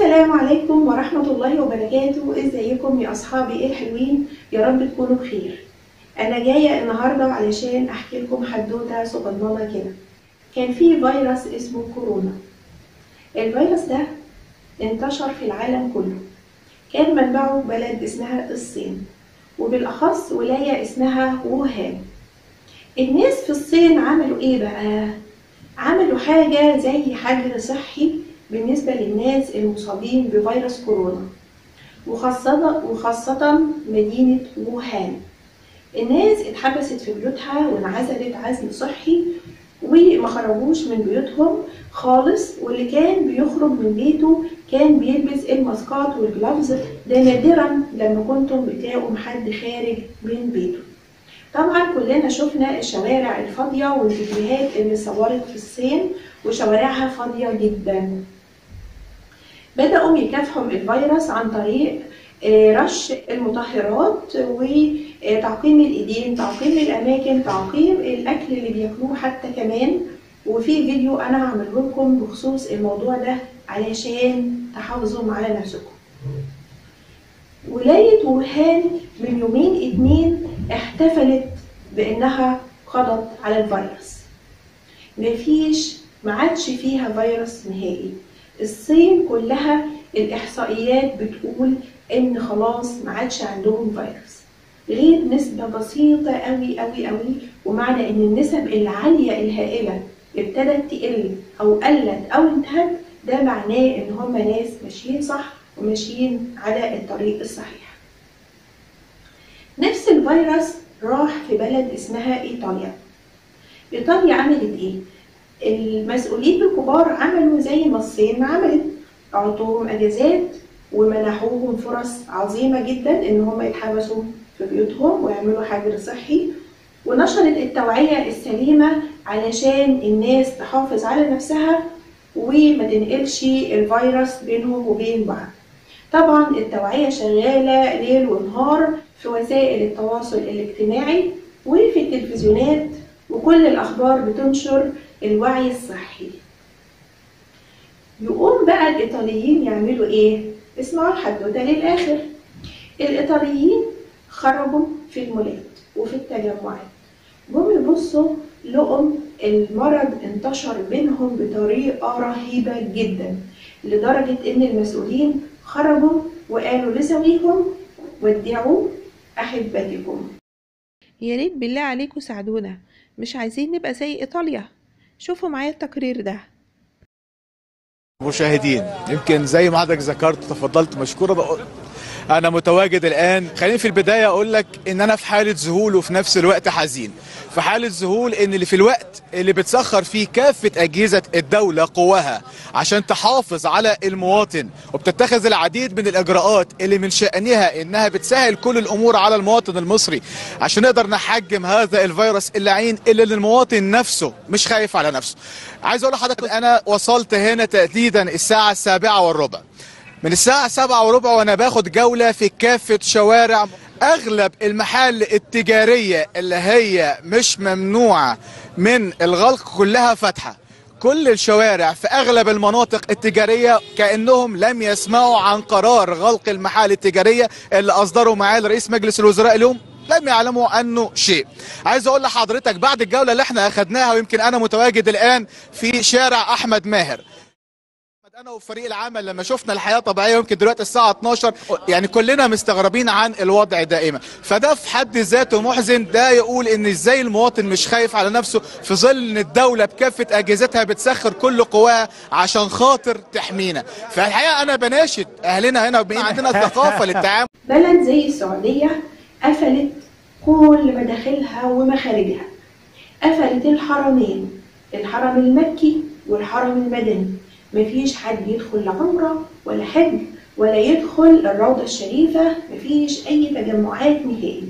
السلام عليكم ورحمة الله وبركاته ازيكم يا أصحابي الحلوين يا رب تكونوا بخير أنا جاية النهاردة علشان أحكي لكم حدوتة صغننة كده كان في فيروس اسمه كورونا الفيروس ده انتشر في العالم كله كان منبعه بلد اسمها الصين وبالأخص ولاية اسمها ووهان الناس في الصين عملوا ايه بقى؟ عملوا حاجة زي حجر صحي بالنسبة للناس المصابين بفيروس كورونا وخاصة وخاصة مدينة ووهان الناس اتحبست في بيوتها وانعزلت عزل صحي وما خرجوش من بيوتهم خالص واللي كان بيخرج من بيته كان بيلبس الماسكات والجلافز ده نادرا لما كنتم بتلاقوا حد خارج من بيته طبعا كلنا شفنا الشوارع الفاضية والفيديوهات اللي صورت في الصين وشوارعها فاضية جدا بدأوا يكافحوا الفيروس عن طريق رش المطهرات وتعقيم الايدين تعقيم الاماكن تعقيم الاكل اللي بياكلوه حتى كمان وفي فيديو انا هعمله لكم بخصوص الموضوع ده علشان تحافظوا على نفسكم ولاية ووهان من يومين اتنين احتفلت بانها قضت على الفيروس مفيش ما عادش فيها فيروس نهائي الصين كلها الاحصائيات بتقول ان خلاص ما عادش عندهم فيروس غير نسبة بسيطة قوي قوي قوي ومعنى ان النسب العالية الهائلة ابتدت تقل او قلت او انتهت ده معناه ان هم ناس ماشيين صح وماشيين على الطريق الصحيح نفس الفيروس راح في بلد اسمها ايطاليا ايطاليا عملت ايه المسؤولين الكبار عملوا زي ما الصين عملت اعطوهم اجازات ومنحوهم فرص عظيمه جدا ان هم يتحبسوا في بيوتهم ويعملوا حجر صحي ونشرت التوعيه السليمه علشان الناس تحافظ على نفسها وما تنقلش الفيروس بينهم وبين بعض طبعا التوعيه شغاله ليل ونهار في وسائل التواصل الاجتماعي وفي التلفزيونات وكل الاخبار بتنشر الوعي الصحي يقوم بقى الايطاليين يعملوا ايه اسمعوا الحدوته للاخر الايطاليين خرجوا في المولات وفي التجمعات جم يبصوا لقوا المرض انتشر بينهم بطريقه رهيبه جدا لدرجه ان المسؤولين خرجوا وقالوا لسويكم ودعوا احبتكم يا ريت بالله عليكم ساعدونا مش عايزين نبقى زي ايطاليا شوفوا معايا التقرير ده مشاهدين يمكن زي ما حضرتك ذكرت تفضلت مشكورة بقول أنا متواجد الآن خليني في البداية أقول لك إن أنا في حالة ذهول وفي نفس الوقت حزين في حالة ذهول إن اللي في الوقت اللي بتسخر فيه كافة أجهزة الدولة قواها عشان تحافظ على المواطن وبتتخذ العديد من الإجراءات اللي من شأنها إنها بتسهل كل الأمور على المواطن المصري عشان نقدر نحجم هذا الفيروس اللعين اللي المواطن نفسه مش خايف على نفسه عايز أقول لحضرتك أنا وصلت هنا تحديدا الساعة السابعة والربع من الساعة سبعة وربع وانا باخد جولة في كافة شوارع اغلب المحال التجارية اللي هي مش ممنوعة من الغلق كلها فاتحة كل الشوارع في اغلب المناطق التجارية كأنهم لم يسمعوا عن قرار غلق المحال التجارية اللي اصدره معالي رئيس مجلس الوزراء اليوم لم يعلموا عنه شيء عايز اقول لحضرتك بعد الجولة اللي احنا اخدناها ويمكن انا متواجد الان في شارع احمد ماهر انا وفريق العمل لما شفنا الحياه طبيعيه يمكن دلوقتي الساعه 12 يعني كلنا مستغربين عن الوضع دائما فده في حد ذاته محزن ده يقول ان ازاي المواطن مش خايف على نفسه في ظل ان الدوله بكافه اجهزتها بتسخر كل قواها عشان خاطر تحمينا فالحقيقه انا بناشد اهلنا هنا وبين عندنا ثقافه للتعامل بلد زي السعوديه قفلت كل مداخلها ومخارجها قفلت الحرمين الحرم المكي والحرم المدني مفيش حد يدخل لعمرة ولا حج ولا يدخل الروضة الشريفة مفيش أي تجمعات نهائي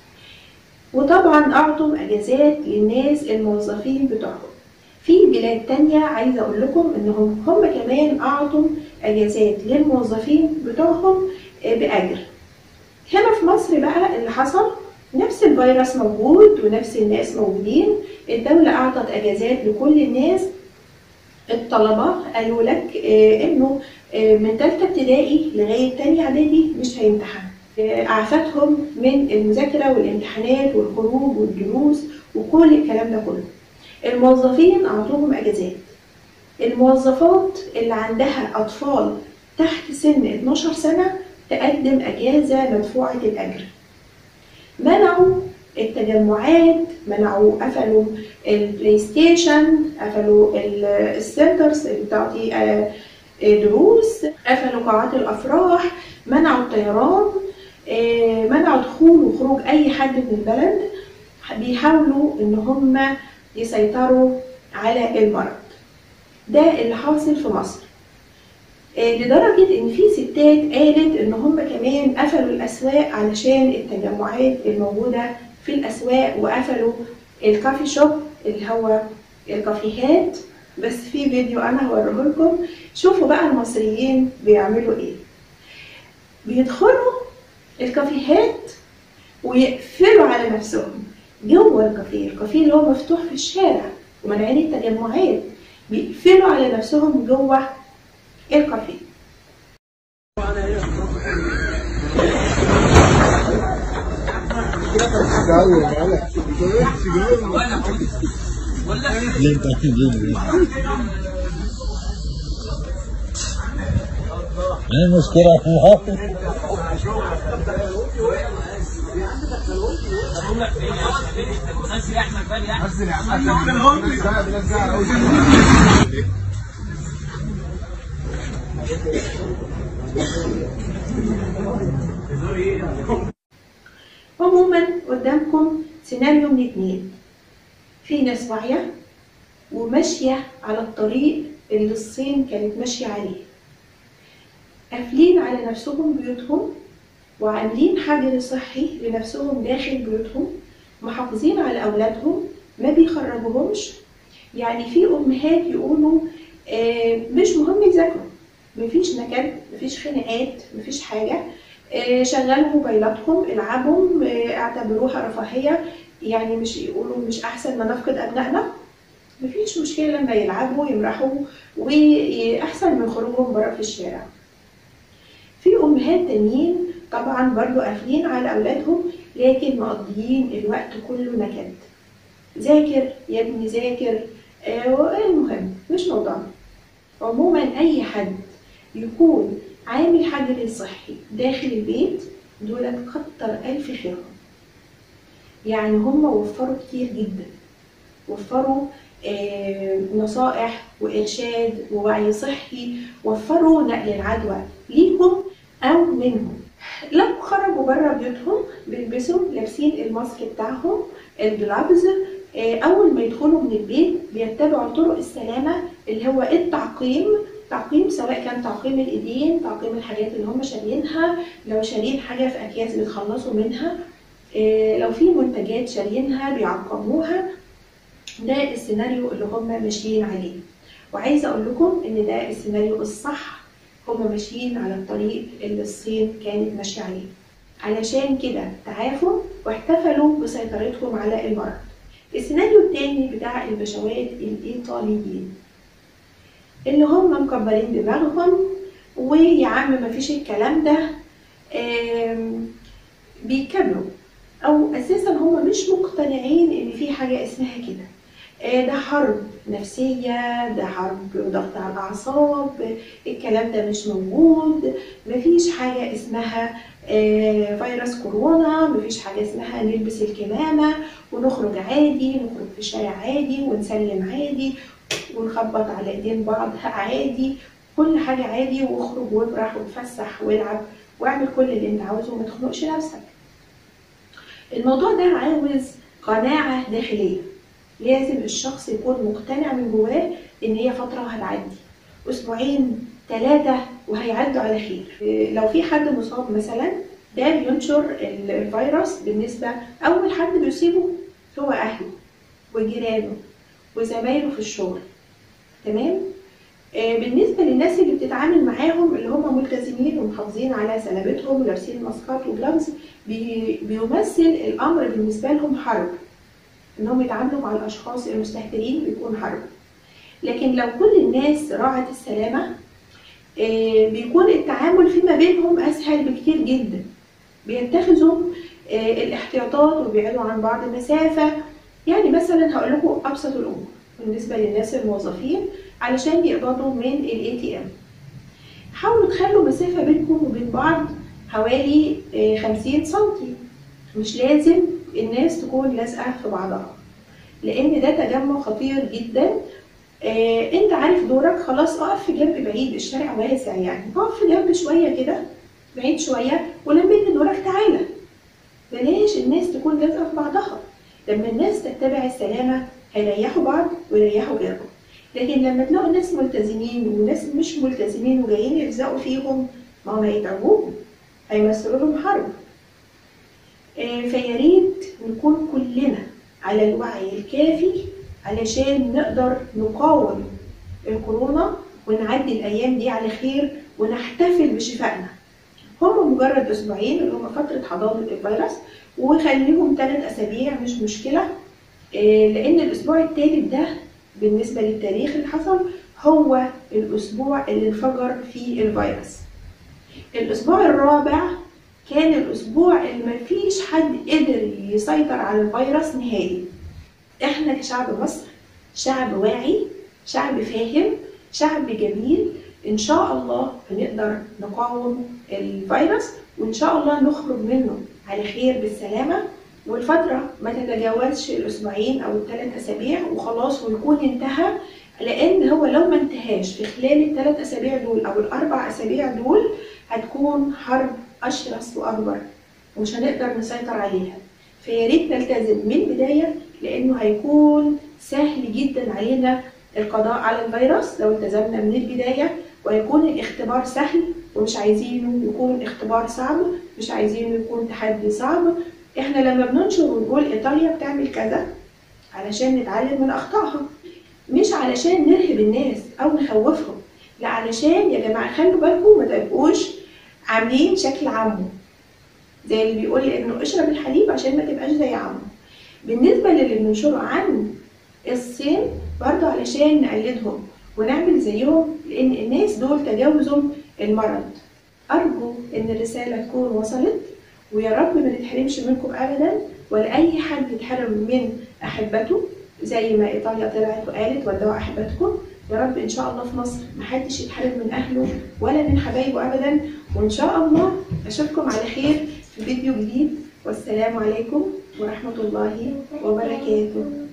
وطبعا أعطوا أجازات للناس الموظفين بتوعهم في بلاد تانية عايزة أقول لكم إنهم هم كمان أعطوا أجازات للموظفين بتوعهم بأجر هنا في مصر بقى اللي حصل نفس الفيروس موجود ونفس الناس موجودين الدولة أعطت أجازات لكل الناس الطلبة قالوا لك انه آه، من تالتة ابتدائي لغاية تانية إعدادي مش هيمتحن آه، أعفتهم من المذاكرة والامتحانات والخروج والدروس وكل الكلام ده كله الموظفين أعطوهم أجازات الموظفات اللي عندها أطفال تحت سن 12 سنة تقدم أجازة مدفوعة الأجر منعوا التجمعات منعوا قفلوا البلاي ستيشن قفلوا ال- السنترز اللي بتعطي آه، دروس قفلوا قاعات الأفراح منعوا الطيران آه، منعوا دخول وخروج أي حد من البلد بيحاولوا إن هم يسيطروا على المرض ده اللي حاصل في مصر آه، لدرجة إن في ستات قالت إن هم كمان قفلوا الأسواق علشان التجمعات الموجودة في الأسواق وقفلوا الكافي شوب اللي هو الكافيهات بس في فيديو أنا هوريه لكم شوفوا بقى المصريين بيعملوا إيه بيدخلوا الكافيهات ويقفلوا على نفسهم جوه الكافيه الكافيه اللي هو مفتوح في الشارع ومنعين التجمعات بيقفلوا على نفسهم جوه الكافيه ايه المشكلة فيها؟ عموما قدامكم سيناريو من اتنين في ناس واعية وماشية على الطريق اللي الصين كانت ماشية عليه قافلين على نفسهم بيوتهم وعاملين حجر صحي لنفسهم داخل بيوتهم محافظين على أولادهم ما بيخرجوهمش يعني في أمهات يقولوا آه، مش مهم يذاكروا مفيش نكد مفيش خناقات مفيش حاجة آه، شغلوا موبايلاتهم العبوا آه، اعتبروها رفاهية يعني مش يقولوا مش أحسن ما نفقد أبنائنا مفيش مشكلة لما يلعبوا يمرحوا وأحسن من خروجهم برا في الشارع في أمهات تانيين طبعا برضو قافلين على أولادهم لكن مقضيين الوقت كله نكد ذاكر يا ابني ذاكر آه، المهم مش موضوعنا عموما أي حد يكون عامل حجر صحي داخل البيت دول كتر ألف خيرهم يعني هم وفروا كتير جدا وفروا آه، نصائح وإرشاد ووعي صحي وفروا نقل العدوى ليكم أو منهم لو خرجوا بره بيوتهم بيلبسوا لابسين الماسك بتاعهم الجلافز آه، أول ما يدخلوا من البيت بيتبعوا طرق السلامة اللي هو التعقيم تعقيم سواء كان تعقيم الايدين تعقيم الحاجات اللي هم شاريينها لو شارين حاجه في اكياس بيتخلصوا منها إيه، لو في منتجات شاريينها بيعقموها ده السيناريو اللي هم ماشيين عليه وعايزه اقول لكم ان ده السيناريو الصح هم ماشيين على الطريق اللي الصين كانت ماشيه عليه علشان كده تعافوا واحتفلوا بسيطرتهم على المرض السيناريو التاني بتاع البشوات الايطاليين اللي هم مكبرين دماغهم ويا عم مفيش الكلام ده آم، بيكملوا او اساسا هم مش مقتنعين ان في حاجه اسمها كده آه، ده حرب نفسية ده حرب ضغط على الأعصاب الكلام ده مش موجود مفيش حاجة اسمها آه، فيروس كورونا مفيش حاجة اسمها نلبس الكمامة ونخرج عادي نخرج في الشارع عادي ونسلم عادي ونخبط على ايدين بعض عادي كل حاجة عادي واخرج وافرح واتفسح والعب واعمل كل اللي انت عاوزه وما تخنقش نفسك الموضوع ده عاوز قناعة داخلية لازم الشخص يكون مقتنع من جواه ان هي فترة وهتعدي اسبوعين ثلاثة وهيعدوا على خير إيه، لو في حد مصاب مثلا ده بينشر ال- الفيروس بالنسبة أول حد بيصيبه هو أهله وجيرانه وزمايله في الشغل تمام آه، بالنسبة للناس اللي بتتعامل معاهم اللي هم ملتزمين ومحافظين على سلامتهم ولابسين ماسكات وجلافز بي- بيمثل الأمر بالنسبة لهم حرب إنهم يتعاملوا مع الأشخاص المستهترين بيكون حرب لكن لو كل الناس راعت السلامة آه، بيكون التعامل فيما بينهم أسهل بكتير جدا بيتخذوا آه، الاحتياطات وبيبعدوا عن بعض مسافة يعني مثلا هقول لكم أبسط الأمور بالنسبة للناس الموظفين علشان يقبضوا من الاي تي ام حاولوا تخلوا مسافة بينكم وبين بعض حوالي آه، 50 سنتي مش لازم الناس تكون لازقة في بعضها لأن ده تجمع خطير جدا آه، انت عارف دورك خلاص اقف في جنب بعيد الشارع واسع يعني اقف في جنب شوية كده بعيد شوية ولما يجي دورك تعالى بلاش الناس تكون لازقة في بعضها لما الناس تتبع السلامة هيريحوا بعض ويريحوا غيرهم لكن لما تلاقوا ناس ملتزمين وناس مش ملتزمين وجايين يلزقوا فيهم ما هم هيتعبوهم هيمثلوا لهم حرب آه، فيا ريت نكون كلنا على الوعي الكافي علشان نقدر نقاوم الكورونا ونعدي الايام دي على خير ونحتفل بشفائنا هم مجرد اسبوعين اللي هم فتره حضانه الفيروس وخليهم ثلاث اسابيع مش مشكله آه، لان الاسبوع الثالث ده بالنسبه للتاريخ اللي حصل هو الاسبوع اللي انفجر فيه الفيروس الاسبوع الرابع كان الاسبوع اللي مفيش حد قدر يسيطر على الفيروس نهائي احنا كشعب مصر شعب واعي شعب فاهم شعب جميل ان شاء الله هنقدر نقاوم الفيروس وان شاء الله نخرج منه على خير بالسلامه والفتره ما تتجاوزش الاسبوعين او الثلاث اسابيع وخلاص ويكون انتهى لان هو لو ما انتهاش في خلال الثلاث اسابيع دول او الاربع اسابيع دول هتكون حرب اشرس واكبر ومش هنقدر نسيطر عليها فيا ريت نلتزم من البدايه لانه هيكون سهل جدا علينا القضاء على الفيروس لو التزمنا من البدايه ويكون الاختبار سهل ومش عايزينه يكون اختبار صعب مش عايزينه يكون تحدي صعب احنا لما بننشر ونقول ايطاليا بتعمل كذا علشان نتعلم من اخطائها مش علشان نرهب الناس او نخوفهم لا علشان يا جماعه خلوا بالكم ما تبقوش عاملين شكل عمه زي اللي بيقول لابنه اشرب الحليب عشان ما تبقاش زي عمه بالنسبه للي بننشره عن الصين برضه علشان نقلدهم ونعمل زيهم لان الناس دول تجاوزوا المرض ارجو ان الرساله تكون وصلت ويا رب ما نتحرمش منكم ابدا ولا اي حد يتحرم من احبته زي ما ايطاليا طلعت وقالت ودعوا احبتكم يا رب ان شاء الله في مصر محدش يتحرم من اهله ولا من حبايبه ابدا وان شاء الله اشوفكم على خير في فيديو جديد والسلام عليكم ورحمه الله وبركاته